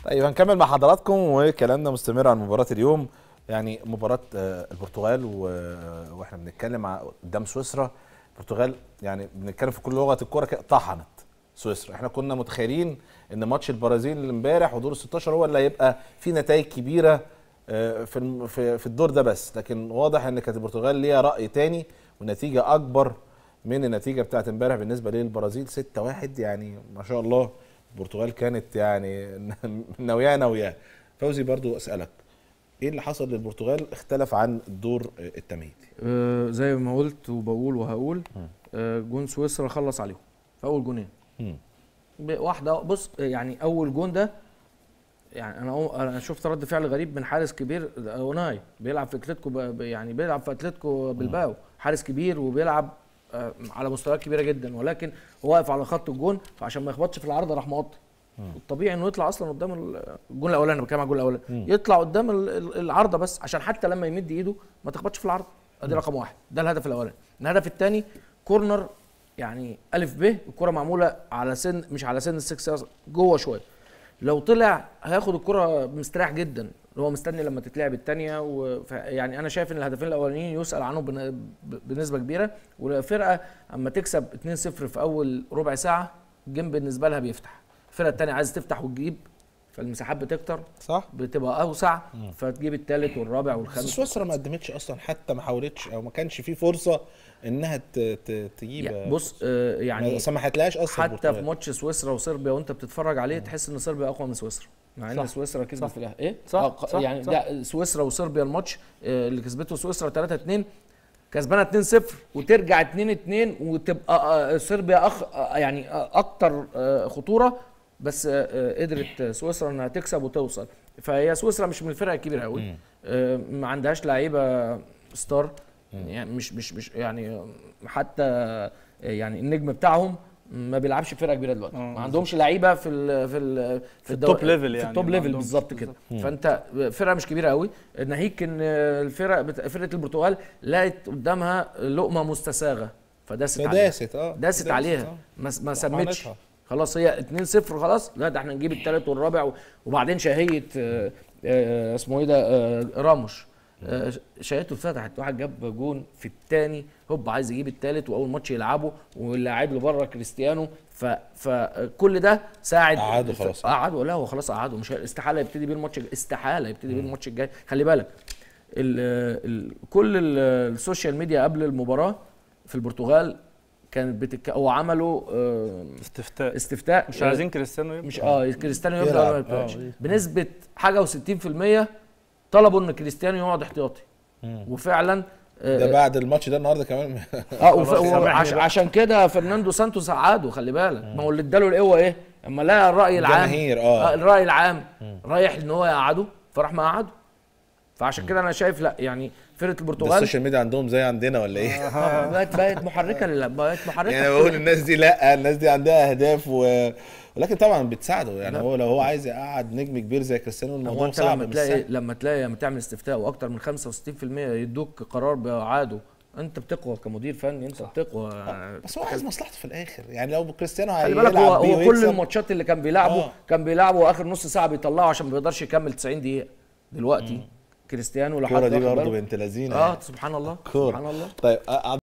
طيب هنكمل مع حضراتكم وكلامنا مستمر عن مباراة اليوم يعني مباراة آه، البرتغال و- واحنا بنتكلم ع- قدام سويسرا البرتغال يعني بنتكلم في كل لغة الكورة كده طحنت سويسرا احنا كنا متخيلين ان ماتش البرازيل اللي امبارح ودور ال 16 هو اللي هيبقى فيه نتائج كبيرة آه، في الم- في في الدور ده بس لكن واضح ان كانت البرتغال ليها رأي تاني ونتيجة اكبر من النتيجة بتاعت امبارح بالنسبة للبرازيل 6-1 يعني ما شاء الله البرتغال كانت يعني ناوياه ناوياه فوزي برضو اسالك ايه اللي حصل للبرتغال اختلف عن الدور التمهيدي آه، زي ما قلت وبقول وهقول آه، جون سويسرا خلص عليهم في اول جونين مم. ب- واحده بص آه، يعني اول جون ده يعني انا أو- انا شفت رد فعل غريب من حارس كبير ده اوناي بيلعب في اتلتيكو ب- ب- يعني بيلعب في اتلتيكو بالباو حارس كبير وبيلعب آه، على مستويات كبيره جدا ولكن هو واقف على خط الجون فعشان ما يخبطش في العارضه راح موطي الطبيعي انه يطلع اصلا قدام ال- الجون الاولاني أنا بتكلم على الجون الاولاني يطلع قدام ال- ال- العارضه بس عشان حتى لما يمد ايده ما تخبطش في العارضه ادي رقم واحد ده الهدف الاولاني الهدف الثاني كورنر يعني الف ب الكره معموله على سن مش على سن السكس يارد، جوه شويه لو طلع هياخد الكره مستريح جدا هو مستني لما تتلعب الثانيه و... ف- يعني انا شايف ان الهدفين الاولانيين يسال عنهم بن... ب- بنسبه كبيره والفرقه اما تكسب 2-0 في اول ربع ساعه الجيم بالنسبه لها بيفتح الفرقه الثانيه عايزه تفتح وتجيب فالمساحات بتكتر صح بتبقى اوسع فتجيب الثالث والرابع بس والخامس سويسرا ما قدمتش اصلا حتى ما حاولتش او ما كانش في فرصه انها ت- ت- تجيب يعني بص آه، ما يعني سمحتلهاش اصلا حتى البرتغال. في ماتش سويسرا وصربيا وانت بتتفرج عليه تحس ان صربيا اقوى من سويسرا مع ان صح. سويسرا كسبت صح. في الاخر ايه صح. آه، ق- صح. يعني صح. لا سويسرا وصربيا الماتش آه، اللي كسبته سويسرا 3 2 كسبانه 2 0 وترجع 2 2 وتبقى آه، صربيا أخ آه، يعني آه، اكتر آه، خطوره بس آه، آه، قدرت آه، سويسرا انها تكسب وتوصل فهي سويسرا مش من الفرق الكبيره قوي آه، ما عندهاش لعيبه ستار يعني مش مش مش يعني حتى آه، يعني النجم بتاعهم ما بيلعبش في فرقه كبيره دلوقتي آه، ما عندهمش لعيبه في ال في ال في, الدو- التوب ليفل في يعني، التوب ما ليفل عندهمش بالظبط كده فانت فرقه مش كبيره قوي ناهيك ان الفرق بت- فرقه البرتغال لقت قدامها لقمه مستساغه فداست عليها داست اه داست عليها آه. ما ما سمتش طحنتها. خلاص هي 2-0 خلاص لا ده احنا نجيب الثالث والرابع و- وبعدين شهيه آه، آه، اسمه ايه ده آه، راموش آه، شهيته اتفتحت واحد جاب جون في الثاني هوب عايز يجيب الثالث واول ماتش يلعبه واللاعب له بره كريستيانو ف فكل ده ساعد قعدوا خلاص. قعدوا لا هو خلاص قعدوا مش استحاله يبتدي بيه الماتش الجاي استحاله يبتدي بيه الماتش الجاي خلي بالك ال ال كل ال- السوشيال ميديا قبل المباراه في البرتغال كانت بتك... او عملوا آه، استفتاء استفتاء مش عايزين كريستيانو يبقى مش اه كريستيانو يبدا يلعب. ولا ما يبداش آه. بنسبه حاجه و60% طلبوا ان كريستيانو يقعد احتياطي وفعلا آه، ده بعد الماتش ده النهارده كمان اه وف... خلاص، سامحني وعش... بقى. عشان كده فرناندو سانتوس قعده خلي بالك ما هو اللي اداله القوه ايه اما لقى الراي العام الجماهير، آه. الراي العام رايح ان هو يقعده فراح مقعده فعشان كده انا شايف لا يعني فرقه ده البرتغال السوشيال ميديا عندهم زي عندنا ولا ايه؟ آه، بقت بقت محركه لل- بقت محركه يعني بقول الناس دي لا الناس دي عندها اهداف و... ولكن طبعا بتساعده يعني لا. هو لو هو عايز يقعد نجم كبير زي كريستيانو هو الموضوع انت صعب لما مش تلاقي سهل. لما تلاقي لما تعمل استفتاء واكتر من 65% يدوك قرار باعاده انت بتقوى كمدير فني انت بتقوى بس هو عايز مصلحته في الاخر يعني لو كريستيانو خلي هيلعب بالك هو, بيه هو كل ويكسب، الماتشات اللي كان بيلعبه آه. كان بيلعبه اخر نص ساعه بيطلعه عشان ما بيقدرش يكمل 90 دقيقه دلوقتي كريستيانو لحد الكوره دي واخد برضه باله. بنت لذينه اه يعني. سبحان الله كورة. سبحان الله طيب